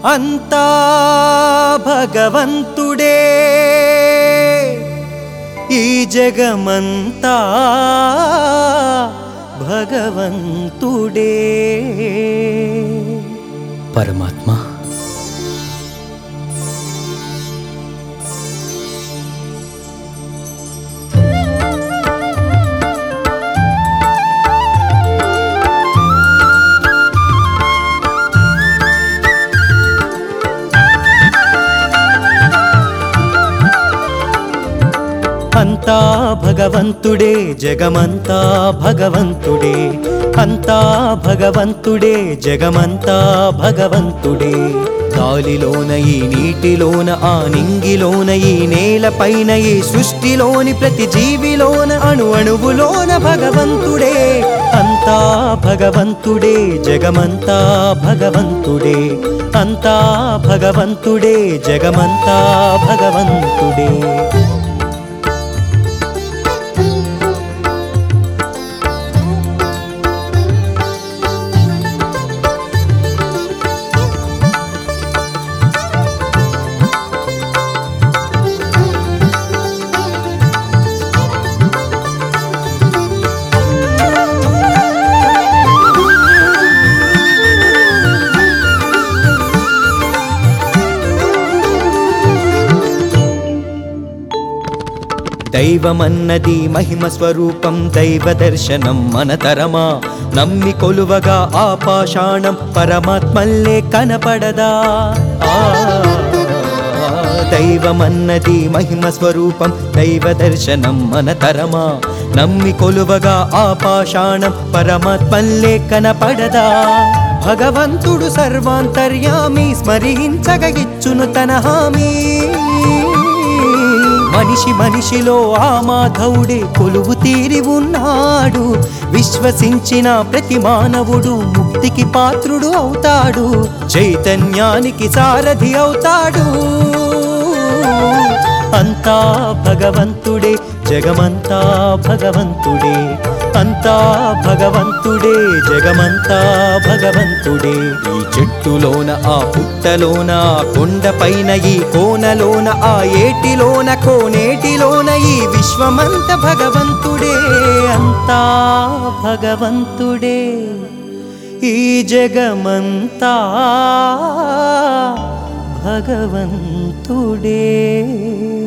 అంతా భగవంతుడే ఈ జగమంతా భగవంతుడే పరమాత్మ అంతా భగవంతుడే జగమంతా భగవంతుడే అంతా భగవంతుడే జగమంతా భగవంతుడే గాలిలోన ఈ నీటిలోన ఆ నింగిలోన ఈ నేలపైన ఈ సృష్టిలోని ప్రతి జీవిలోన అణు అణువులోన భగవంతుడే అంతా భగవంతుడే జగమంతా భగవంతుడే అంతా భగవంతుడే జగమంతా భగవంతుడే దైవమన్నది మహిమ స్వరూపం దైవ దర్శనం మనతరమా నమ్మి కొలువగా ఆపాషాణం పరమాత్మల్లే కనపడదా ఆ, దైవమన్నది మహిమ స్వరూపం దైవ దర్శనం మనతరమా నమ్మి కొలువగా ఆపాషాణం పరమాత్మల్లే కనపడదా భగవంతుడు సర్వాంతర్యామి స్మరించగ ఇచ్చును తన హామీ మనిషి మనిషిలో ఆ మాధవుడే కొలువు తీరి ఉన్నాడు విశ్వసించిన ప్రతి మానవుడు ముక్తికి పాత్రుడు అవుతాడు చైతన్యానికి సారథి అవుతాడు అంతా భగవంతుడే జగమంతా భగవంతుడే అంతా భగవంతుడే జగమంతా భగవంతుడే ఈ చెట్టులోన ఆ పుట్టలోన ఆ కొండపైన ఈ కోనలోన ఆ ఏటిలోన కోనేటిలోన ఈ విశ్వమంత భగవంతుడే అంతా భగవంతుడే ఈ జగమంతా భగవంతుడే